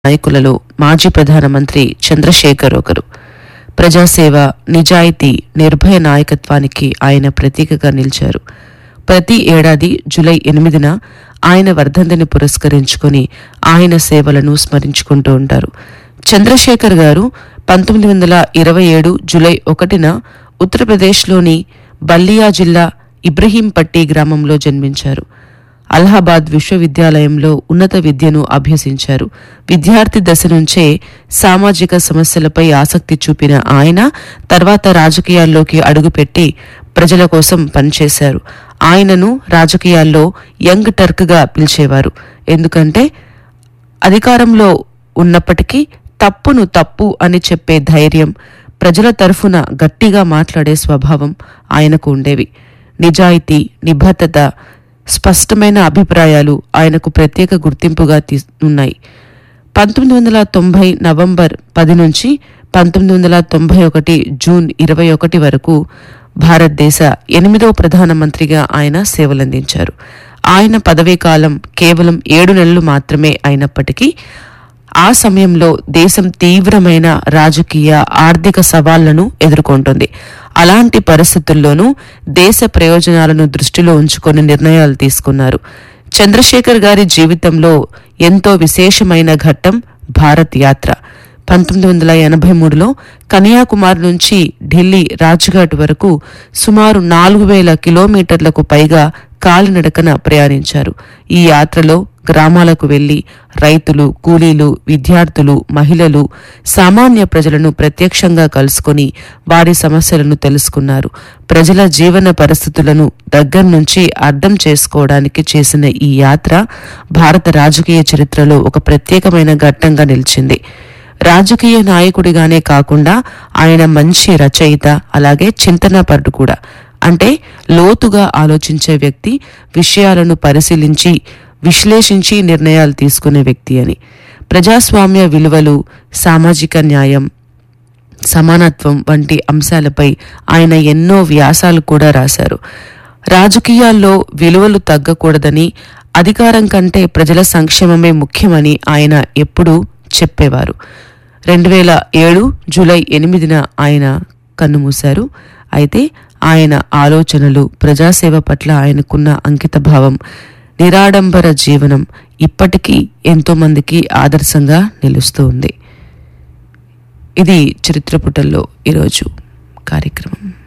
నాయకులలో మాజీ ప్రధానమంత్రి చంద్రశేఖర్ ఒకరు ప్రజాసేవ నిజాయితీ నిర్భయ నాయకత్వానికి ఆయన ప్రతీకగా నిలిచారు ప్రతి ఏడాది జూలై ఎనిమిదిన ఆయన వర్ధంతిని పురస్కరించుకొని ఆయన సేవలను స్మరించుకుంటూ ఉంటారు చంద్రశేఖర్ గారు పంతొమ్మిది వందల ఇరవై ఏడు జూలై ఒకటిన ఉత్తరప్రదేశ్లోని బల్లియా జిల్లా ఇబ్రహీంపట్టి గ్రామంలో జన్మించారు అలహాబాద్ విశ్వవిద్యాలయంలో ఉన్నత విద్యను అభ్యసించారు విద్యార్థి దశ నుంచే సామాజిక సమస్యలపై ఆసక్తి చూపిన ఆయన తర్వాత రాజకీయాల్లోకి అడుగుపెట్టి ప్రజల కోసం పనిచేశారు ఆయనను రాజకీయాల్లో యంగ్ టర్క్గా పిలిచేవారు ఎందుకంటే అధికారంలో ఉన్నప్పటికీ తప్పును తప్పు అని చెప్పే ధైర్యం ప్రజల తరఫున గట్టిగా మాట్లాడే స్వభావం ఆయనకు ఉండేవి నిజాయితీ నిబద్ధత స్పష్టమైన అభిప్రాయాలు ఆయనకు ప్రత్యేక గుర్తింపుగా తీ- ఉన్నాయి పంతొమ్మిది వందల తొంభై నవంబర్ పది నుంచి పంతొమ్మిది వందల తొంభై ఒకటి జూన్ ఇరవై ఒకటి వరకు భారతదేశ ఎనిమిదవ ప్రధానమంత్రిగా ఆయన సేవలందించారు ఆయన పదవీ కాలం కేవలం ఏడు నెలలు మాత్రమే అయినప్పటికీ ఆ సమయంలో దేశం తీవ్రమైన రాజకీయ ఆర్థిక సవాళ్లను ఎదుర్కొంటుంది అలాంటి పరిస్థితుల్లోనూ దేశ ప్రయోజనాలను దృష్టిలో ఉంచుకొని నిర్ణయాలు తీసుకున్నారు చంద్రశేఖర్ గారి జీవితంలో ఎంతో విశేషమైన ఘట్టం భారత్ యాత్ర పంతొమ్మిది వందల ఎనభై మూడులో కన్యాకుమారి నుంచి ఢిల్లీ రాజ్ఘాట్ వరకు సుమారు నాలుగు వేల కిలోమీటర్లకు పైగా కాలినడకన ప్రయాణించారు ఈ యాత్రలో గ్రామాలకు వెళ్లి రైతులు కూలీలు విద్యార్థులు మహిళలు సామాన్య ప్రజలను ప్రత్యక్షంగా కలుసుకొని వారి సమస్యలను తెలుసుకున్నారు ప్రజల జీవన పరిస్థితులను దగ్గర నుంచి అర్థం చేసుకోవడానికి చేసిన ఈ యాత్ర భారత రాజకీయ చరిత్రలో ఒక ప్రత్యేకమైన ఘట్టంగా నిలిచింది రాజకీయ నాయకుడిగానే కాకుండా ఆయన మంచి రచయిత అలాగే చింతనపరుడు కూడా అంటే లోతుగా ఆలోచించే వ్యక్తి విషయాలను పరిశీలించి విశ్లేషించి నిర్ణయాలు తీసుకునే వ్యక్తి అని ప్రజాస్వామ్య విలువలు సామాజిక న్యాయం సమానత్వం వంటి అంశాలపై ఆయన ఎన్నో వ్యాసాలు కూడా రాశారు రాజకీయాల్లో విలువలు తగ్గకూడదని అధికారం కంటే ప్రజల సంక్షేమమే ముఖ్యమని ఆయన ఎప్పుడూ చెప్పేవారు రెండు వేల ఏడు జూలై ఎనిమిదిన ఆయన కన్నుమూశారు అయితే ఆయన ఆలోచనలు ప్రజాసేవ పట్ల ఆయనకున్న అంకితభావం నిరాడంబర జీవనం ఇప్పటికీ ఎంతో మందికి ఆదర్శంగా నిలుస్తూ ఉంది ఇది చరిత్ర పుటల్లో ఈరోజు కార్యక్రమం